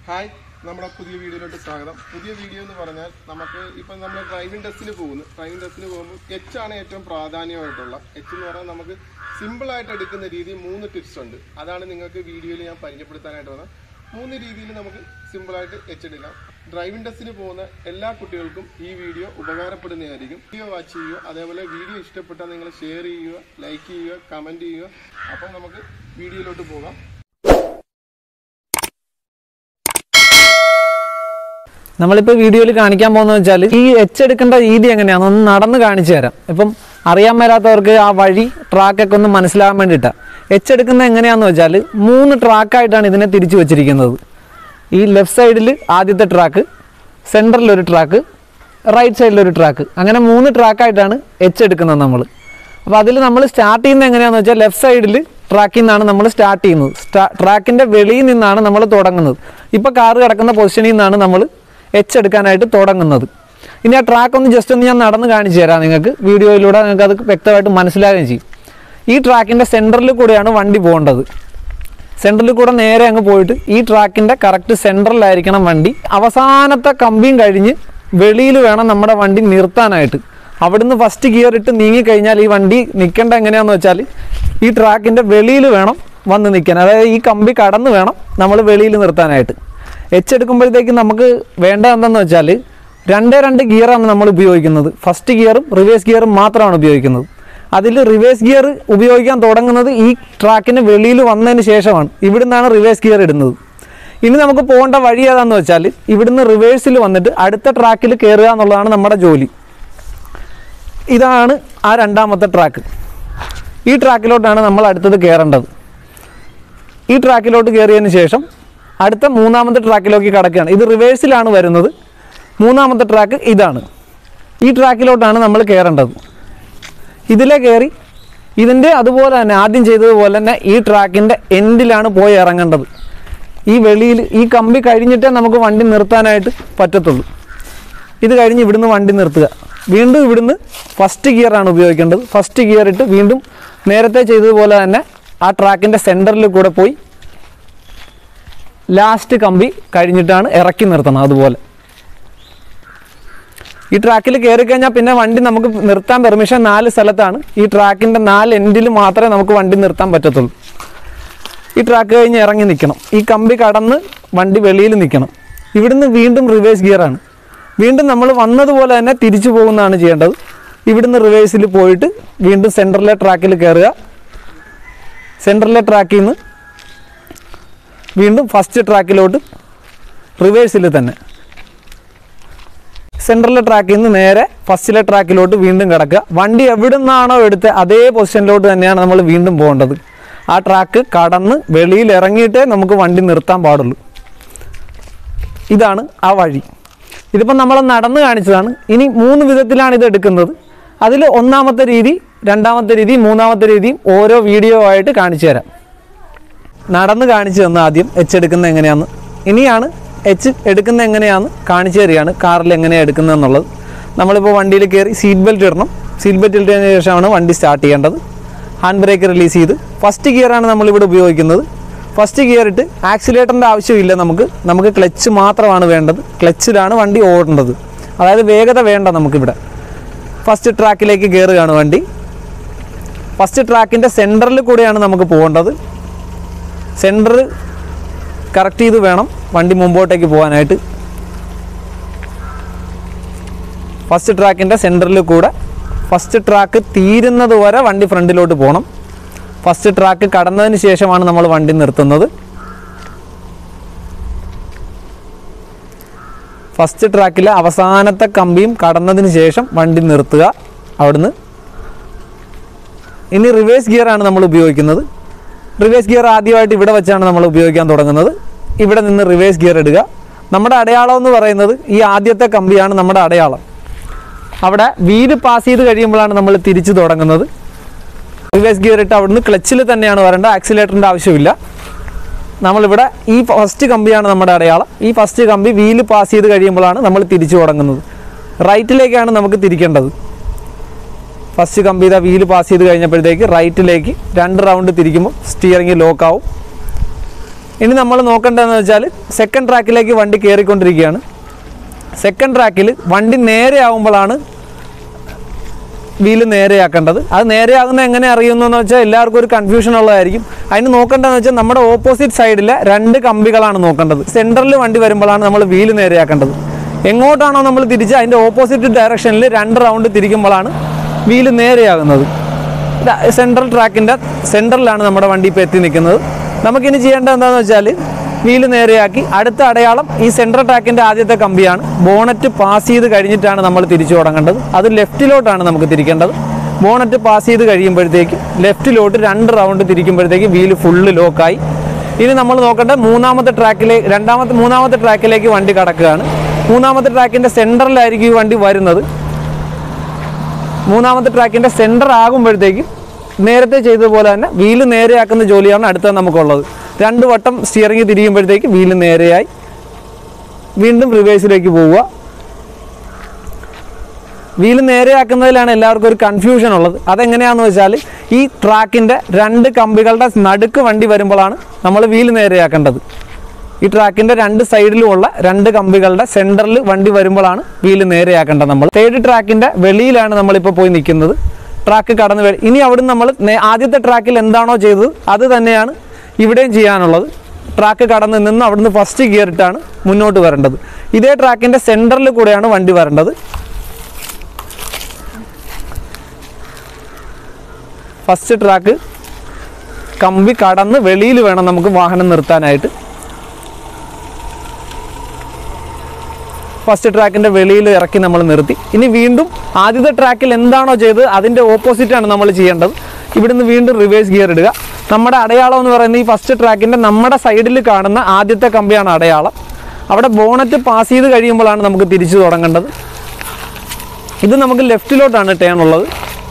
hi നമ്മുടെ പുതിയ വീഡിയോയിലോട്ട് സ്വാഗതം പുതിയ വീഡിയോ എന്ന് പറഞ്ഞാൽ നമുക്ക് ഇപ്പം നമ്മൾ ഡ്രൈവിംഗ് ടെസ്റ്റിന് പോകുന്നു ഡ്രൈവിംഗ് ടെസ്റ്റിന് പോകുമ്പോൾ എച്ച് ആണ് ഏറ്റവും പ്രാധാന്യമായിട്ടുള്ള എച്ച് എന്ന് പറഞ്ഞാൽ നമുക്ക് സിമ്പിളായിട്ട് എടുക്കുന്ന രീതി മൂന്ന് ടിപ്സ് ഉണ്ട് അതാണ് നിങ്ങൾക്ക് വീഡിയോയിൽ ഞാൻ പരിചയപ്പെടുത്താനായിട്ട് വന്നത് മൂന്ന് രീതിയിൽ നമുക്ക് സിമ്പിളായിട്ട് എച്ച് എടുക്കാം ഡ്രൈവിംഗ് ടെസ്റ്റിന് പോകുന്ന എല്ലാ കുട്ടികൾക്കും ഈ വീഡിയോ ഉപകാരപ്പെടുന്നതായിരിക്കും വീഡിയോ വാച്ച് ചെയ്യുക അതേപോലെ വീഡിയോ ഇഷ്ടപ്പെട്ടാൽ നിങ്ങൾ ഷെയർ ചെയ്യുക ലൈക്ക് ചെയ്യുക കമൻറ്റ് ചെയ്യുക അപ്പം നമുക്ക് വീഡിയോയിലോട്ട് പോകാം നമ്മളിപ്പോൾ വീഡിയോയിൽ കാണിക്കാൻ പോകുന്നത് വെച്ചാൽ ഈ എച്ച് എടുക്കേണ്ട രീതി എങ്ങനെയാണെന്ന് ഒന്ന് നടന്ന് കാണിച്ചു തരാം ഇപ്പം അറിയാൻ മേലാത്തവർക്ക് ആ വഴി ട്രാക്കൊക്കെ ഒന്ന് മനസ്സിലാകാൻ വേണ്ടിയിട്ടാണ് എച്ച് എടുക്കുന്നത് എങ്ങനെയാണെന്ന് വെച്ചാൽ മൂന്ന് ട്രാക്കായിട്ടാണ് ഇതിനെ തിരിച്ചു വെച്ചിരിക്കുന്നത് ഈ ലെഫ്റ്റ് സൈഡിൽ ആദ്യത്തെ ട്രാക്ക് സെൻറ്ററിൽ ഒരു ട്രാക്ക് റൈറ്റ് സൈഡിൽ ഒരു ട്രാക്ക് അങ്ങനെ മൂന്ന് ട്രാക്കായിട്ടാണ് എച്ച് എടുക്കുന്നത് നമ്മൾ അപ്പോൾ അതിൽ നമ്മൾ സ്റ്റാർട്ട് ചെയ്യുന്നത് എങ്ങനെയാണെന്ന് വെച്ചാൽ ലെഫ്റ്റ് സൈഡിൽ ട്രാക്കിൽ നിന്നാണ് നമ്മൾ സ്റ്റാർട്ട് ചെയ്യുന്നത് സ്റ്റാ ട്രാക്കിൻ്റെ വെളിയിൽ നിന്നാണ് നമ്മൾ തുടങ്ങുന്നത് ഇപ്പോൾ കാറ് കിടക്കുന്ന പൊസിഷനിൽ നിന്നാണ് നമ്മൾ എച്ച് എടുക്കാനായിട്ട് തുടങ്ങുന്നത് ഇനി ആ ട്രാക്ക് ഒന്ന് ജസ്റ്റ് ഒന്ന് ഞാൻ നടന്ന് കാണിച്ചു തരാം നിങ്ങൾക്ക് വീഡിയോയിലൂടെ നിങ്ങൾക്ക് അത് വ്യക്തമായിട്ട് മനസ്സിലാകുകയും ചെയ്യും ഈ ട്രാക്കിൻ്റെ സെൻറ്ററിൽ കൂടെയാണ് വണ്ടി പോകേണ്ടത് സെൻറ്ററിൽ കൂടെ നേരെ അങ്ങ് പോയിട്ട് ഈ ട്രാക്കിൻ്റെ കറക്റ്റ് സെൻറ്ററിലായിരിക്കണം വണ്ടി അവസാനത്തെ കമ്പിയും കഴിഞ്ഞ് വെളിയിൽ വേണം നമ്മുടെ വണ്ടി നിർത്താനായിട്ട് അവിടുന്ന് ഫസ്റ്റ് ഗിയർ ഇട്ട് നീങ്ങിക്കഴിഞ്ഞാൽ ഈ വണ്ടി നിൽക്കേണ്ട എങ്ങനെയാണെന്ന് വെച്ചാൽ ഈ ട്രാക്കിൻ്റെ വെളിയിൽ വേണം വന്ന് നിൽക്കാൻ അതായത് ഈ കമ്പി കടന്ന് വേണം നമ്മൾ വെളിയിൽ നിർത്താനായിട്ട് എച്ച് എടുക്കുമ്പോഴത്തേക്ക് നമുക്ക് വേണ്ട എന്തെന്ന് വെച്ചാൽ രണ്ടേ രണ്ട് ഗിയറാണ് നമ്മൾ ഉപയോഗിക്കുന്നത് ഫസ്റ്റ് ഗിയറും റിവേഴ്സ് ഗിയറും മാത്രമാണ് ഉപയോഗിക്കുന്നത് അതിൽ റിവേഴ്സ് ഗിയർ ഉപയോഗിക്കാൻ തുടങ്ങുന്നത് ഈ ട്രാക്കിന് വെളിയിൽ വന്നതിന് ശേഷമാണ് ഇവിടുന്നാണ് റിവേഴ്സ് ഗിയർ ഇടുന്നത് ഇനി നമുക്ക് പോകേണ്ട വഴി ഏതാണെന്ന് വെച്ചാൽ ഇവിടുന്ന് റിവേഴ്സിൽ വന്നിട്ട് അടുത്ത ട്രാക്കിൽ കയറുക എന്നുള്ളതാണ് നമ്മുടെ ജോലി ഇതാണ് ആ രണ്ടാമത്തെ ട്രാക്ക് ഈ ട്രാക്കിലോട്ടാണ് നമ്മൾ അടുത്തത് കയറേണ്ടത് ഈ ട്രാക്കിലോട്ട് കയറിയതിന് ശേഷം അടുത്ത മൂന്നാമത്തെ ട്രാക്കിലേക്ക് കടക്കുകയാണ് ഇത് റിവേഴ്സിലാണ് വരുന്നത് മൂന്നാമത്തെ ട്രാക്ക് ഇതാണ് ഈ ട്രാക്കിലോട്ടാണ് നമ്മൾ കയറേണ്ടത് ഇതിലെ കയറി ഇതിൻ്റെ അതുപോലെ തന്നെ ആദ്യം ചെയ്തതുപോലെ തന്നെ ഈ ട്രാക്കിൻ്റെ എൻഡിലാണ് പോയി ഇറങ്ങേണ്ടത് ഈ വെളിയിൽ ഈ കമ്പി കഴിഞ്ഞിട്ടേ നമുക്ക് വണ്ടി നിർത്താനായിട്ട് പറ്റത്തുള്ളൂ ഇത് കഴിഞ്ഞ് ഇവിടുന്ന് വണ്ടി നിർത്തുക വീണ്ടും ഇവിടുന്ന് ഫസ്റ്റ് ഗിയറാണ് ഉപയോഗിക്കേണ്ടത് ഫസ്റ്റ് ഗിയർ ഇട്ട് വീണ്ടും നേരത്തെ ചെയ്തതുപോലെ തന്നെ ആ ട്രാക്കിൻ്റെ സെൻറ്ററിൽ കൂടെ പോയി ലാസ്റ്റ് കമ്പി കഴിഞ്ഞിട്ടാണ് ഇറക്കി നിർത്തണം അതുപോലെ ഈ ട്രാക്കിൽ കയറി കഴിഞ്ഞാൽ പിന്നെ വണ്ടി നമുക്ക് നിർത്താൻ പെർമിഷൻ നാല് സ്ഥലത്താണ് ഈ ട്രാക്കിൻ്റെ നാല് എൻഡിൽ മാത്രമേ നമുക്ക് വണ്ടി നിർത്താൻ പറ്റത്തുള്ളൂ ഈ ട്രാക്ക് കഴിഞ്ഞ് ഇറങ്ങി നിൽക്കണം ഈ കമ്പി കടന്ന് വണ്ടി വെളിയിൽ നിൽക്കണം ഇവിടുന്ന് വീണ്ടും റിവേഴ്സ് ഗിയറാണ് വീണ്ടും നമ്മൾ വന്നതുപോലെ തന്നെ തിരിച്ചു പോകുന്നതാണ് ചെയ്യേണ്ടത് ഇവിടുന്ന് റിവേഴ്സിൽ പോയിട്ട് വീണ്ടും സെൻറ്ററിലെ ട്രാക്കിൽ കയറുക സെൻറ്ററിലെ ട്രാക്കിൽ നിന്ന് വീണ്ടും ഫസ്റ്റ് ട്രാക്കിലോട്ട് റിവേഴ്സിൽ തന്നെ സെൻട്രലിലെ ട്രാക്കിൽ നിന്ന് നേരെ ഫസ്റ്റിലെ ട്രാക്കിലോട്ട് വീണ്ടും കിടക്കുക വണ്ടി എവിടെ നിന്നാണോ എടുത്ത് അതേ പൊസിഷനിലോട്ട് തന്നെയാണ് നമ്മൾ വീണ്ടും പോകേണ്ടത് ആ ട്രാക്ക് കടന്ന് വെളിയിൽ ഇറങ്ങിയിട്ടേ നമുക്ക് വണ്ടി നിർത്താൻ പാടുള്ളൂ ഇതാണ് ആ വഴി ഇതിപ്പോൾ നമ്മൾ നടന്ന് കാണിച്ചതാണ് ഇനി മൂന്ന് വിധത്തിലാണ് ഇത് എടുക്കുന്നത് അതിൽ ഒന്നാമത്തെ രീതി രണ്ടാമത്തെ രീതി മൂന്നാമത്തെ രീതിയും ഓരോ വീഡിയോ ആയിട്ട് കാണിച്ചു തരാം നടന്ന് കാണിച്ചു തന്നു ആദ്യം എച്ച് എടുക്കുന്നത് എങ്ങനെയാന്ന് ഇനിയാണ് എച്ച് എടുക്കുന്നത് എങ്ങനെയാന്ന് കാണിച്ചു തരികയാണ് കാറിൽ എങ്ങനെയാണ് എടുക്കുന്നത് എന്നുള്ളത് നമ്മളിപ്പോൾ വണ്ടിയിൽ കയറി സീറ്റ് ബെൽറ്റ് ഇടണം സീറ്റ് ബെൽറ്റ് ഇട്ടതിന് ശേഷമാണ് വണ്ടി സ്റ്റാർട്ട് ചെയ്യേണ്ടത് ഹാൻഡ് ബ്രേക്ക് റിലീസ് ചെയ്ത് ഫസ്റ്റ് ഗിയറാണ് നമ്മളിവിടെ ഉപയോഗിക്കുന്നത് ഫസ്റ്റ് ഗിയർ ഇട്ട് ആക്സിലേറ്ററിൻ്റെ ആവശ്യമില്ല നമുക്ക് നമുക്ക് ക്ലച്ച് മാത്രമാണ് വേണ്ടത് ക്ലച്ചിലാണ് വണ്ടി ഓടേണ്ടത് അതായത് വേഗത വേണ്ട നമുക്കിവിടെ ഫസ്റ്റ് ട്രാക്കിലേക്ക് കയറുകയാണ് വണ്ടി ഫസ്റ്റ് ട്രാക്കിൻ്റെ സെൻറ്ററിൽ കൂടെയാണ് നമുക്ക് പോകേണ്ടത് സെൻറ്റർ കറക്റ്റ് ചെയ്ത് വേണം വണ്ടി മുമ്പോട്ടേക്ക് പോകാനായിട്ട് ഫസ്റ്റ് ട്രാക്കിൻ്റെ സെൻറ്ററിൽ കൂടെ ഫസ്റ്റ് ട്രാക്ക് തീരുന്നത് വരെ വണ്ടി ഫ്രണ്ടിലോട്ട് പോകണം ഫസ്റ്റ് ട്രാക്ക് കടന്നതിന് ശേഷമാണ് നമ്മൾ വണ്ടി നിർത്തുന്നത് ഫസ്റ്റ് ട്രാക്കിലെ അവസാനത്തെ കമ്പിയും കടന്നതിന് ശേഷം വണ്ടി നിർത്തുക അവിടുന്ന് ഇനി റിവേഴ്സ് ഗിയറാണ് നമ്മൾ ഉപയോഗിക്കുന്നത് റിവേഴ്സ് ഗിയർ ആദ്യമായിട്ട് ഇവിടെ വെച്ചാണ് നമ്മൾ ഉപയോഗിക്കാൻ തുടങ്ങുന്നത് ഇവിടെ നിന്ന് റിവേഴ്സ് ഗിയർ ഇടുക നമ്മുടെ അടയാളം എന്ന് പറയുന്നത് ഈ ആദ്യത്തെ കമ്പിയാണ് നമ്മുടെ അടയാളം അവിടെ വീല് പാസ് ചെയ്ത് കഴിയുമ്പോഴാണ് നമ്മൾ തിരിച്ചു തുടങ്ങുന്നത് റിവേഴ്സ് ഗിയർ ഇട്ട് അവിടുന്ന് ക്ലച്ചിൽ തന്നെയാണ് വരേണ്ടത് ആക്സിലേറ്ററിൻ്റെ ആവശ്യമില്ല നമ്മളിവിടെ ഈ ഫസ്റ്റ് കമ്പിയാണ് നമ്മുടെ അടയാളം ഈ ഫസ്റ്റ് കമ്പി വീല് പാസ് ചെയ്ത് കഴിയുമ്പോഴാണ് നമ്മൾ തിരിച്ചു തുടങ്ങുന്നത് റൈറ്റിലേക്കാണ് നമുക്ക് തിരിക്കേണ്ടത് ഫസ്റ്റ് കമ്പി ഇതാ വീല് പാസ് ചെയ്ത് കഴിഞ്ഞപ്പോഴത്തേക്ക് റൈറ്റിലേക്ക് രണ്ട് റൗണ്ട് തിരിക്കുമ്പോൾ സ്റ്റിയറിംഗ് ലോക്ക് ആവും ഇനി നമ്മൾ നോക്കേണ്ടതെന്ന് വെച്ചാൽ സെക്കൻഡ് ട്രാക്കിലേക്ക് വണ്ടി കയറിക്കൊണ്ടിരിക്കുകയാണ് സെക്കൻഡ് ട്രാക്കിൽ വണ്ടി നേരെ ആകുമ്പോഴാണ് വീല് നേരെയാക്കേണ്ടത് അത് നേരെയാകുന്ന എങ്ങനെ അറിയുന്നു എന്ന് വെച്ചാൽ എല്ലാവർക്കും ഒരു കൺഫ്യൂഷൻ ഉള്ളതായിരിക്കും അതിന് നോക്കേണ്ടതെന്ന് വെച്ചാൽ നമ്മുടെ ഓപ്പോസിറ്റ് സൈഡിലെ രണ്ട് കമ്പികളാണ് നോക്കേണ്ടത് സെൻറ്ററിൽ വണ്ടി വരുമ്പോഴാണ് നമ്മൾ വീല് നേരെയാക്കേണ്ടത് എങ്ങോട്ടാണോ നമ്മൾ തിരിച്ച് അതിൻ്റെ ഓപ്പോസിറ്റ് ഡയറക്ഷനിൽ രണ്ട് റൗണ്ട് തിരിക്കുമ്പോഴാണ് വീല് നേരെയാകുന്നത് സെൻട്രൽ ട്രാക്കിൻ്റെ സെൻറ്ററിലാണ് നമ്മുടെ വണ്ടി ഇപ്പോൾ എത്തി നിൽക്കുന്നത് നമുക്കിനി ചെയ്യേണ്ടത് എന്താണെന്ന് വെച്ചാൽ വീല് നേരെയാക്കി അടുത്ത അടയാളം ഈ സെൻട്രൽ ട്രാക്കിൻ്റെ ആദ്യത്തെ കമ്പിയാണ് ബോണറ്റ് പാസ് ചെയ്ത് കഴിഞ്ഞിട്ടാണ് നമ്മൾ തിരിച്ചു തുടങ്ങേണ്ടത് അത് ലെഫ്റ്റിലോട്ടാണ് നമുക്ക് തിരിക്കേണ്ടത് ബോണറ്റ് പാസ് ചെയ്ത് കഴിയുമ്പോഴത്തേക്ക് ലെഫ്റ്റിലോട്ട് രണ്ട് റൗണ്ട് തിരിക്കുമ്പോഴത്തേക്ക് വീല് ഫുള്ള് ലോക്കായി ഇനി നമ്മൾ നോക്കേണ്ടത് മൂന്നാമത്തെ ട്രാക്കിലേക്ക് രണ്ടാമത്തെ മൂന്നാമത്തെ ട്രാക്കിലേക്ക് വണ്ടി കടക്കുകയാണ് മൂന്നാമത്തെ ട്രാക്കിൻ്റെ സെൻറ്ററിലായിരിക്കും ഈ വണ്ടി വരുന്നത് മൂന്നാമത്തെ ട്രാക്കിൻ്റെ സെൻറ്റർ ആകുമ്പോഴത്തേക്കും നേരത്തെ ചെയ്തതുപോലെ തന്നെ വീല് നേരെയാക്കുന്ന ജോലിയാണ് അടുത്ത നമുക്കുള്ളത് രണ്ട് വട്ടം സ്റ്റിയറിംഗ് തിരിയുമ്പോഴത്തേക്ക് വീല് നേരെയായി വീണ്ടും റിവേഴ്സിലേക്ക് പോവുക വീല് നേരെയാക്കുന്നതിലാണ് എല്ലാവർക്കും ഒരു കൺഫ്യൂഷൻ ഉള്ളത് അതെങ്ങനെയാണെന്ന് വെച്ചാൽ ഈ ട്രാക്കിൻ്റെ രണ്ട് കമ്പികളുടെ നടുക്ക് വണ്ടി വരുമ്പോഴാണ് നമ്മൾ വീല് നേരെയാക്കേണ്ടത് ഈ ട്രാക്കിന്റെ രണ്ട് സൈഡിലുമുള്ള രണ്ട് കമ്പികളുടെ സെന്ററിൽ വണ്ടി വരുമ്പോഴാണ് വീല് നേരെയാക്കേണ്ടത് നമ്മൾ തേർഡ് ട്രാക്കിന്റെ വെളിയിലാണ് നമ്മളിപ്പോൾ പോയി നിൽക്കുന്നത് ട്രാക്ക് കടന്ന് വേ- ഇനി അവിടുന്ന് നമ്മൾ നേ- ആദ്യത്തെ ട്രാക്കിൽ എന്താണോ ചെയ്തത് അത് തന്നെയാണ് ഇവിടെയും ചെയ്യാനുള്ളത് ട്രാക്ക് കടന്ന് നിന്ന് അവിടുന്ന് ഫസ്റ്റ് ഗിയർ ഇട്ടാണ് മുന്നോട്ട് വരേണ്ടത് ഇതേ ട്രാക്കിന്റെ സെന്ററിൽ കൂടെയാണ് വണ്ടി വരേണ്ടത് ഫസ്റ്റ് ട്രാക്ക് കമ്പി കടന്ന് വെളിയിൽ വേണം നമുക്ക് വാഹനം നിർത്താനായിട്ട് ഫസ്റ്റ് ട്രാക്കിന്റെ വെളിയിൽ ഇറക്കി നമ്മൾ നിർത്തി ഇനി വീണ്ടും ആദ്യത്തെ ട്രാക്കിൽ എന്താണോ ചെയ്തത് അതിന്റെ ഓപ്പോസിറ്റ് ആണ് നമ്മൾ ചെയ്യേണ്ടത് ഇവിടുന്ന് വീണ്ടും റിവേഴ്സ് ഗിയർ ഇടുക നമ്മുടെ അടയാളം എന്ന് പറയുന്നത് ഈ ഫസ്റ്റ് ട്രാക്കിന്റെ നമ്മുടെ സൈഡിൽ കാണുന്ന ആദ്യത്തെ കമ്പിയാണ് അടയാളം അവിടെ ബോണറ്റ് പാസ് ചെയ്ത് കഴിയുമ്പോഴാണ് നമുക്ക് തിരിച്ചു തുടങ്ങേണ്ടത് ഇത് നമുക്ക് ലെഫ്റ്റിലോട്ടാണ് ടേൺ ഉള്ളത്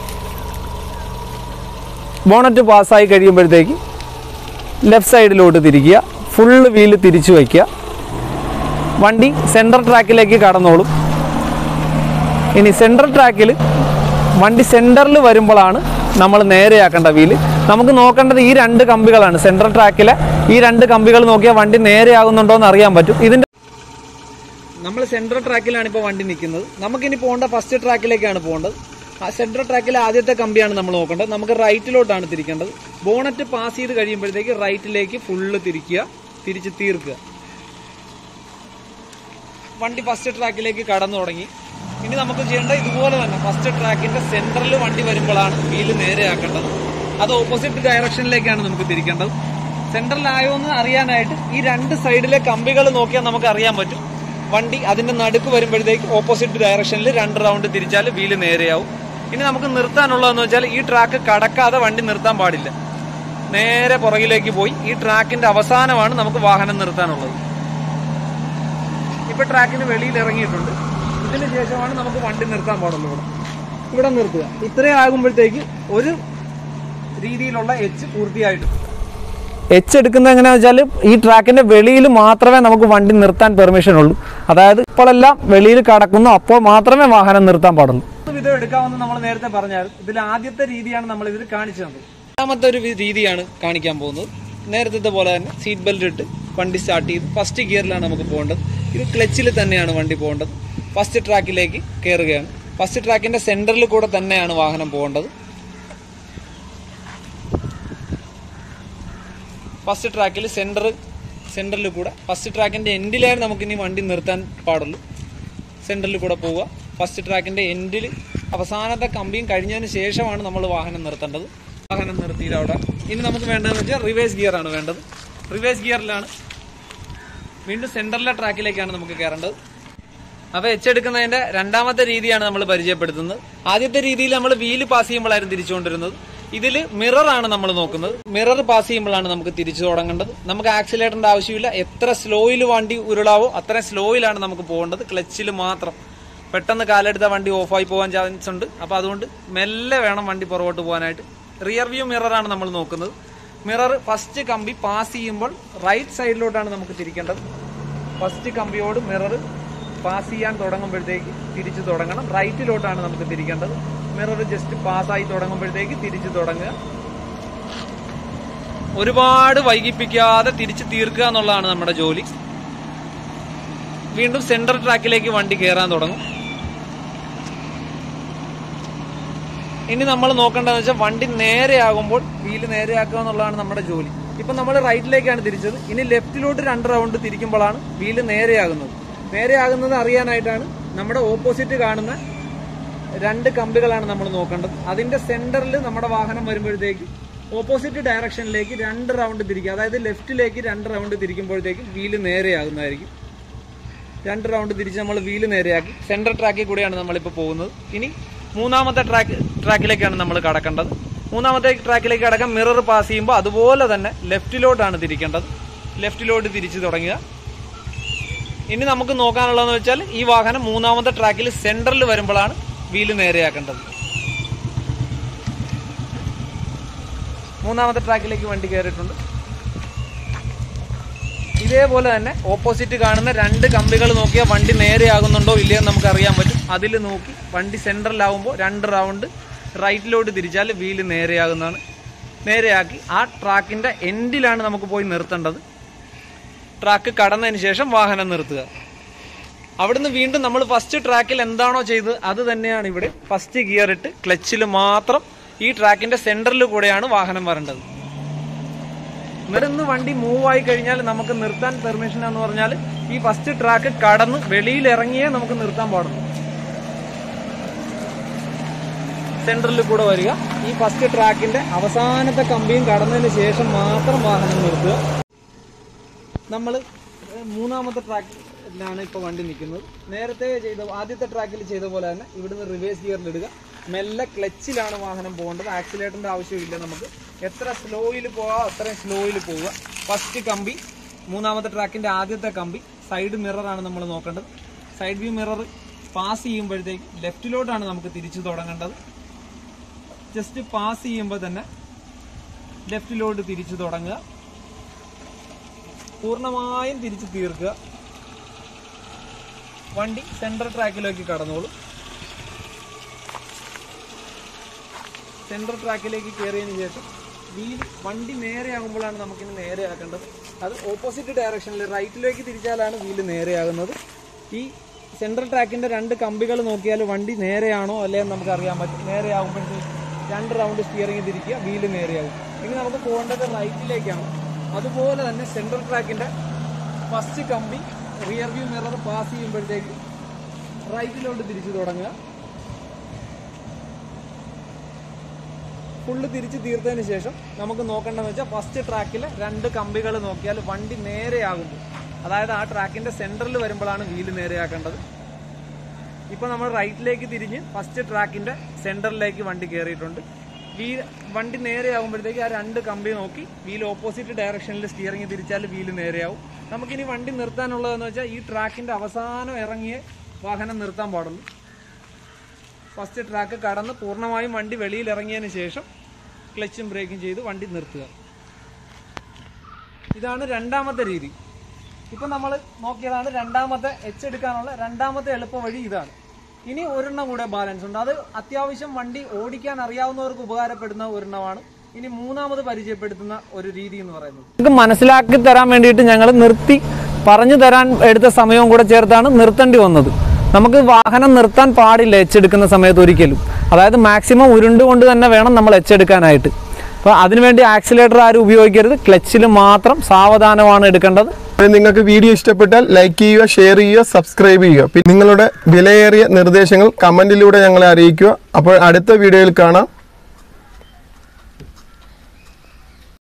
ബോണറ്റ് പാസ്സായി കഴിയുമ്പോഴത്തേക്ക് ലെഫ്റ്റ് സൈഡിലോട്ട് തിരിക്കുക ഫുള്ള് വീല് തിരിച്ചു വയ്ക്കുക വണ്ടി സെൻട്രൽ ട്രാക്കിലേക്ക് കടന്നോളും ഇനി സെൻട്രൽ ട്രാക്കിൽ വണ്ടി സെൻറ്ററിൽ വരുമ്പോഴാണ് നമ്മൾ നേരെയാക്കേണ്ട വീല് നമുക്ക് നോക്കേണ്ടത് ഈ രണ്ട് കമ്പികളാണ് സെൻട്രൽ ട്രാക്കിലെ ഈ രണ്ട് കമ്പികൾ നോക്കിയാൽ വണ്ടി നേരെയാകുന്നുണ്ടോ എന്ന് അറിയാൻ പറ്റും ഇതിൻ്റെ നമ്മൾ സെൻട്രൽ ട്രാക്കിലാണ് ഇപ്പോൾ വണ്ടി നിൽക്കുന്നത് നമുക്കിനി പോകേണ്ട ഫസ്റ്റ് ട്രാക്കിലേക്കാണ് പോകേണ്ടത് ആ സെൻട്രൽ ട്രാക്കിലെ ആദ്യത്തെ കമ്പിയാണ് നമ്മൾ നോക്കേണ്ടത് നമുക്ക് റൈറ്റിലോട്ടാണ് തിരിക്കേണ്ടത് ബോണറ്റ് പാസ് ചെയ്ത് കഴിയുമ്പോഴത്തേക്ക് റൈറ്റിലേക്ക് ഫുള്ള് തിരിക്കുക തിരിച്ച് തീർക്കുക വണ്ടി ഫസ്റ്റ് ട്രാക്കിലേക്ക് കടന്നു തുടങ്ങി ഇനി നമുക്ക് ചെയ്യേണ്ടത് ഇതുപോലെ തന്നെ ഫസ്റ്റ് ട്രാക്കിന്റെ സെന്ററിൽ വണ്ടി വരുമ്പോഴാണ് വീല് നേരെയാക്കേണ്ടത് അത് ഓപ്പോസിറ്റ് ഡയറക്ഷനിലേക്കാണ് നമുക്ക് തിരിക്കേണ്ടത് സെന്ററിലായോ എന്ന് അറിയാനായിട്ട് ഈ രണ്ട് സൈഡിലെ കമ്പികൾ നോക്കിയാൽ നമുക്ക് അറിയാൻ പറ്റും വണ്ടി അതിന്റെ നടുക്ക് വരുമ്പോഴത്തേക്ക് ഓപ്പോസിറ്റ് ഡയറക്ഷനിൽ രണ്ട് റൗണ്ട് തിരിച്ചാൽ വീല് നേരെയാവും ഇനി നമുക്ക് നിർത്താനുള്ളതെന്ന് വെച്ചാൽ ഈ ട്രാക്ക് കടക്കാതെ വണ്ടി നിർത്താൻ പാടില്ല നേരെ പുറകിലേക്ക് പോയി ഈ ട്രാക്കിന്റെ അവസാനമാണ് നമുക്ക് വാഹനം നിർത്താനുള്ളത് ഇപ്പൊ ട്രാക്കിന് വെളിയിൽ ഇറങ്ങിയിട്ടുണ്ട് ഇതിന് ശേഷമാണ് നമുക്ക് വണ്ടി നിർത്താൻ പാടുള്ളൂ ഇവിടെ ഇവിടെ നിർത്തുക ഇത്രയും ആകുമ്പോഴത്തേക്ക് ഒരു രീതിയിലുള്ള എച്ച് പൂർത്തിയായിട്ട് എച്ച് എടുക്കുന്നത് എങ്ങനെയാണെന്ന് വെച്ചാൽ ഈ ട്രാക്കിന്റെ വെളിയിൽ മാത്രമേ നമുക്ക് വണ്ടി നിർത്താൻ പെർമിഷൻ ഉള്ളൂ അതായത് ഇപ്പോഴെല്ലാം വെളിയിൽ കടക്കുന്നു അപ്പോൾ മാത്രമേ വാഹനം നിർത്താൻ പാടുള്ളൂ വിധം എടുക്കാമെന്ന് നമ്മൾ നേരത്തെ പറഞ്ഞാൽ ഇതിൽ ആദ്യത്തെ രീതിയാണ് നമ്മൾ ഇതിൽ കാണിച്ചു തന്നത് രണ്ടാമത്തെ ഒരു വി- രീതിയാണ് കാണിക്കാൻ പോകുന്നത് നേരത്തെ പോലെ തന്നെ സീറ്റ് ബെൽറ്റ് ഇട്ട് വണ്ടി സ്റ്റാർട്ട് ചെയ്ത് ഫസ്റ്റ് ഗിയറിലാണ് നമുക്ക് പോകേണ്ടത് ഇത് ക്ലച്ചിൽ തന്നെയാണ് വണ്ടി പോകേണ്ടത് ഫസ്റ്റ് ട്രാക്കിലേക്ക് കയറുകയാണ് ഫസ്റ്റ് ട്രാക്കിന്റെ സെന്ററിൽ കൂടെ തന്നെയാണ് വാഹനം പോകേണ്ടത് ഫസ്റ്റ് ട്രാക്കിൽ സെന്റർ സെന്ററിൽ കൂടെ ഫസ്റ്റ് ട്രാക്കിന്റെ എൻഡിലാണ് നമുക്ക് ഇനി വണ്ടി നിർത്താൻ പാടുള്ളൂ സെന്ററിൽ കൂടെ പോവുക ഫസ്റ്റ് ട്രാക്കിന്റെ എൻഡിൽ അവസാനത്തെ കമ്പിയും കഴിഞ്ഞതിന് ശേഷമാണ് നമ്മൾ വാഹനം നിർത്തേണ്ടത് വാഹനം നിർത്തിയിട്ട് അവിടെ ഇനി നമുക്ക് വേണ്ടതെന്ന് വെച്ചാൽ റിവേഴ്സ് ഗിയർ ആണ് വേണ്ടത് റിവേഴ്സ് ഗിയറിലാണ് വീണ്ടും സെന്ററിലെ ട്രാക്കിലേക്കാണ് നമുക്ക് കയറേണ്ടത് അപ്പൊ എച്ച് എടുക്കുന്നതിന്റെ രണ്ടാമത്തെ രീതിയാണ് നമ്മൾ പരിചയപ്പെടുത്തുന്നത് ആദ്യത്തെ രീതിയിൽ നമ്മൾ വീല് പാസ് ചെയ്യുമ്പോഴായിരുന്നു തിരിച്ചുകൊണ്ടിരുന്നത് ഇതിൽ മിറർ ആണ് നമ്മൾ നോക്കുന്നത് മിറർ പാസ് ചെയ്യുമ്പോഴാണ് നമുക്ക് തിരിച്ചു തുടങ്ങേണ്ടത് നമുക്ക് ആക്സിലേറ്ററിന്റെ ആവശ്യമില്ല എത്ര സ്ലോയിൽ വണ്ടി ഉരുളാവോ അത്ര സ്ലോയിലാണ് നമുക്ക് പോകേണ്ടത് ക്ലച്ചിൽ മാത്രം പെട്ടെന്ന് കാലെടുത്ത വണ്ടി ഓഫായി പോകാൻ ചാൻസ് ഉണ്ട് അപ്പൊ അതുകൊണ്ട് മെല്ലെ വേണം വണ്ടി പുറകോട്ട് പോകാനായിട്ട് റിയർ വ്യൂ മിററാണ് നമ്മൾ നോക്കുന്നത് മിറർ ഫസ്റ്റ് കമ്പി പാസ് ചെയ്യുമ്പോൾ റൈറ്റ് സൈഡിലോട്ടാണ് നമുക്ക് തിരിക്കേണ്ടത് ഫസ്റ്റ് കമ്പിയോട് മിറർ പാസ് ചെയ്യാൻ തുടങ്ങുമ്പോഴത്തേക്ക് തിരിച്ചു തുടങ്ങണം റൈറ്റിലോട്ടാണ് നമുക്ക് തിരിക്കേണ്ടത് മിറർ ജസ്റ്റ് പാസ്സായി തുടങ്ങുമ്പോഴത്തേക്ക് തിരിച്ചു തുടങ്ങുക ഒരുപാട് വൈകിപ്പിക്കാതെ തിരിച്ച് തീർക്കുക എന്നുള്ളതാണ് നമ്മുടെ ജോലി വീണ്ടും സെൻട്രൽ ട്രാക്കിലേക്ക് വണ്ടി കയറാൻ തുടങ്ങും ഇനി നമ്മൾ നോക്കേണ്ടതെന്ന് വെച്ചാൽ വണ്ടി നേരെയാകുമ്പോൾ വീല് നേരെയാക്കുക എന്നുള്ളതാണ് നമ്മുടെ ജോലി ഇപ്പം നമ്മൾ റൈറ്റിലേക്കാണ് തിരിച്ചത് ഇനി ലെഫ്റ്റിലോട്ട് രണ്ട് റൗണ്ട് തിരിക്കുമ്പോഴാണ് വീല് നേരെയാകുന്നത് നേരെയാകുന്നത് അറിയാനായിട്ടാണ് നമ്മുടെ ഓപ്പോസിറ്റ് കാണുന്ന രണ്ട് കമ്പികളാണ് നമ്മൾ നോക്കേണ്ടത് അതിന്റെ സെന്ററിൽ നമ്മുടെ വാഹനം വരുമ്പോഴത്തേക്ക് ഓപ്പോസിറ്റ് ഡയറക്ഷനിലേക്ക് രണ്ട് റൗണ്ട് തിരിക്കുക അതായത് ലെഫ്റ്റിലേക്ക് രണ്ട് റൗണ്ട് തിരിക്കുമ്പോഴത്തേക്ക് വീല് നേരെയാകുന്നതായിരിക്കും രണ്ട് റൗണ്ട് തിരിച്ച് നമ്മൾ വീല് നേരെയാക്കി സെൻട്രൽ ട്രാക്കിൽ കൂടെയാണ് നമ്മളിപ്പോൾ പോകുന്നത് ഇനി മൂന്നാമത്തെ ട്രാക്ക് ട്രാക്കിലേക്കാണ് നമ്മൾ കടക്കേണ്ടത് മൂന്നാമത്തെ ട്രാക്കിലേക്ക് കടക്കാൻ മിറർ പാസ് ചെയ്യുമ്പോൾ അതുപോലെ തന്നെ ലെഫ്റ്റിലോട്ടാണ് തിരിക്കേണ്ടത് ലെഫ്റ്റിലോട്ട് തിരിച്ച് തുടങ്ങുക ഇനി നമുക്ക് നോക്കാനുള്ളതെന്ന് വെച്ചാൽ ഈ വാഹനം മൂന്നാമത്തെ ട്രാക്കിൽ സെൻട്രൽ വരുമ്പോഴാണ് വീല് നേരെയാക്കേണ്ടത് മൂന്നാമത്തെ ട്രാക്കിലേക്ക് വണ്ടി കയറിയിട്ടുണ്ട് ഇതേപോലെ തന്നെ ഓപ്പോസിറ്റ് കാണുന്ന രണ്ട് കമ്പികൾ നോക്കിയാൽ വണ്ടി നേരെയാകുന്നുണ്ടോ ഇല്ലയോ എന്ന് നമുക്ക് അറിയാൻ പറ്റും അതിൽ നോക്കി വണ്ടി സെൻട്രലാവുമ്പോൾ രണ്ട് റൗണ്ട് റൈറ്റിലോട്ട് തിരിച്ചാൽ വീല് നേരെയാകുന്നതാണ് നേരെയാക്കി ആ ട്രാക്കിന്റെ എൻഡിലാണ് നമുക്ക് പോയി നിർത്തേണ്ടത് ട്രാക്ക് കടന്നതിന് ശേഷം വാഹനം നിർത്തുക അവിടുന്ന് വീണ്ടും നമ്മൾ ഫസ്റ്റ് ട്രാക്കിൽ എന്താണോ ചെയ്തത് അത് തന്നെയാണ് ഇവിടെ ഫസ്റ്റ് ഗിയർ ഇട്ട് ക്ലച്ചിൽ മാത്രം ഈ ട്രാക്കിന്റെ സെന്ററിൽ കൂടെയാണ് വാഹനം വരേണ്ടത് ഇവിടുന്ന് വണ്ടി മൂവ് ആയി കഴിഞ്ഞാൽ നമുക്ക് നിർത്താൻ പെർമിഷൻ എന്ന് പറഞ്ഞാൽ ഈ ഫസ്റ്റ് ട്രാക്ക് കടന്ന് വെളിയിൽ ഇറങ്ങിയേ നമുക്ക് നിർത്താൻ പാടുള്ളൂ സെന്ററിൽ കൂടെ വരിക ഈ ഫസ്റ്റ് ട്രാക്കിന്റെ അവസാനത്തെ കമ്പിയും കടന്നതിന് ശേഷം മാത്രം വാഹനം നിർത്തുക നമ്മൾ മൂന്നാമത്തെ ട്രാക്കിലാണ് ഇപ്പോൾ വണ്ടി നിൽക്കുന്നത് നേരത്തെ ചെയ്ത ആദ്യത്തെ ട്രാക്കിൽ ചെയ്ത പോലെ തന്നെ ഇവിടുന്ന് റിവേഴ്സ് ഗിയറിൽ ഇടുക മെല്ലെ ക്ലച്ചിലാണ് വാഹനം പോകേണ്ടത് ആക്സിലേറ്ററിന്റെ ആവശ്യമില്ല നമുക്ക് എത്ര സ്ലോയിൽ പോകാം അത്രയും സ്ലോയിൽ പോവുക ഫസ്റ്റ് കമ്പി മൂന്നാമത്തെ ട്രാക്കിന്റെ ആദ്യത്തെ കമ്പി സൈഡ് മിററാണ് നമ്മൾ നോക്കേണ്ടത് സൈഡ് വ്യൂ മിറർ പാസ് ചെയ്യുമ്പോഴത്തേക്ക് ലെഫ്റ്റിലോട്ടാണ് നമുക്ക് തിരിച്ചു തുടങ്ങേണ്ടത് ജസ്റ്റ് പാസ് ചെയ്യുമ്പോൾ തന്നെ ലെഫ്റ്റിലോട്ട് തിരിച്ചു തുടങ്ങുക പൂർണ്ണമായും തിരിച്ച് തീർക്കുക വണ്ടി സെൻട്രൽ ട്രാക്കിലേക്ക് കടന്നോളൂ സെൻട്രൽ ട്രാക്കിലേക്ക് കയറിയതിന് ശേഷം വീൽ വണ്ടി നേരെയാകുമ്പോഴാണ് നമുക്കിനി നേരെയാക്കേണ്ടത് അത് ഓപ്പോസിറ്റ് ഡയറക്ഷനിൽ റൈറ്റിലേക്ക് തിരിച്ചാലാണ് വീല് നേരെയാകുന്നത് ഈ സെൻട്രൽ ട്രാക്കിന്റെ രണ്ട് കമ്പികൾ നോക്കിയാൽ വണ്ടി നേരെയാണോ അല്ലേ എന്ന് നമുക്ക് അറിയാൻ പറ്റും നേരെയാകുമ്പോഴത്തേക്ക് രണ്ട് റൗണ്ട് സ്റ്റിയറിംഗ് തിരിക്കുക വീല് നേരെയാകും ഇനി നമുക്ക് പോകേണ്ടത് റൈറ്റിലേക്കാണ് അതുപോലെ തന്നെ സെൻട്രൽ ട്രാക്കിന്റെ ഫസ്റ്റ് കമ്പി റിയർ വ്യൂ മിറർ പാസ് ചെയ്യുമ്പോഴത്തേക്ക് റൈറ്റിലോട്ട് തിരിച്ചു തുടങ്ങുക ഫുള്ള് തിരിച്ച് തീർത്തതിന് ശേഷം നമുക്ക് നോക്കേണ്ടതെന്ന് വെച്ചാൽ ഫസ്റ്റ് ട്രാക്കിലെ രണ്ട് കമ്പികൾ നോക്കിയാൽ വണ്ടി നേരെയാകുമ്പോൾ അതായത് ആ ട്രാക്കിന്റെ സെന്ററിൽ വരുമ്പോഴാണ് വീല് നേരെയാക്കേണ്ടത് ഇപ്പൊ നമ്മൾ റൈറ്റിലേക്ക് തിരിഞ്ഞ് ഫസ്റ്റ് ട്രാക്കിന്റെ സെന്ററിലേക്ക് വണ്ടി കയറിയിട്ടുണ്ട് വീൽ വണ്ടി നേരെയാകുമ്പോഴത്തേക്ക് ആ രണ്ട് കമ്പി നോക്കി വീൽ ഓപ്പോസിറ്റ് ഡയറക്ഷനിൽ സ്റ്റിയറിംഗ് തിരിച്ചാൽ വീല് നേരെയാവും നമുക്കിനി വണ്ടി നിർത്താനുള്ളതെന്ന് വെച്ചാൽ ഈ ട്രാക്കിന്റെ അവസാനം ഇറങ്ങിയ വാഹനം നിർത്താൻ പാടുള്ളൂ ഫസ്റ്റ് ട്രാക്ക് കടന്ന് പൂർണ്ണമായും വണ്ടി വെളിയിൽ ഇറങ്ങിയതിന് ശേഷം ക്ലച്ചും ബ്രേക്കും ചെയ്ത് വണ്ടി നിർത്തുക ഇതാണ് രണ്ടാമത്തെ രീതി ഇപ്പൊ നമ്മൾ നോക്കിയതാണ് രണ്ടാമത്തെ എച്ച് എടുക്കാനുള്ള രണ്ടാമത്തെ എളുപ്പ വഴി ഇതാണ് ഇനി ഒരെണ്ണം കൂടെ ബാലൻസ് ഉണ്ട് അത് അത്യാവശ്യം വണ്ടി ഓടിക്കാൻ അറിയാവുന്നവർക്ക് ഉപകാരപ്പെടുന്ന ഒരെണ്ണമാണ് ഇനി മൂന്നാമത് പരിചയപ്പെടുത്തുന്ന ഒരു രീതി എന്ന് പറയുന്നത് നിങ്ങൾക്ക് മനസ്സിലാക്കി തരാൻ വേണ്ടിയിട്ട് ഞങ്ങൾ നിർത്തി പറഞ്ഞു തരാൻ എടുത്ത സമയവും കൂടെ ചേർത്താണ് നിർത്തേണ്ടി വന്നത് നമുക്ക് വാഹനം നിർത്താൻ പാടില്ല എച്ചെടുക്കുന്ന സമയത്ത് ഒരിക്കലും അതായത് മാക്സിമം ഉരുണ്ടുകൊണ്ട് തന്നെ വേണം നമ്മൾ എച്ചെടുക്കാനായിട്ട് അപ്പോൾ അതിനുവേണ്ടി ആക്സിലേറ്റർ ആരും ഉപയോഗിക്കരുത് ക്ലച്ചിൽ മാത്രം സാവധാനമാണ് എടുക്കേണ്ടത് നിങ്ങൾക്ക് വീഡിയോ ഇഷ്ടപ്പെട്ടാൽ ലൈക്ക് ചെയ്യുക ഷെയർ ചെയ്യുക സബ്സ്ക്രൈബ് ചെയ്യുക പിന്നെ നിങ്ങളുടെ വിലയേറിയ നിർദ്ദേശങ്ങൾ കമന്റിലൂടെ ഞങ്ങളെ അറിയിക്കുക അപ്പോൾ അടുത്ത വീഡിയോയിൽ കാണാം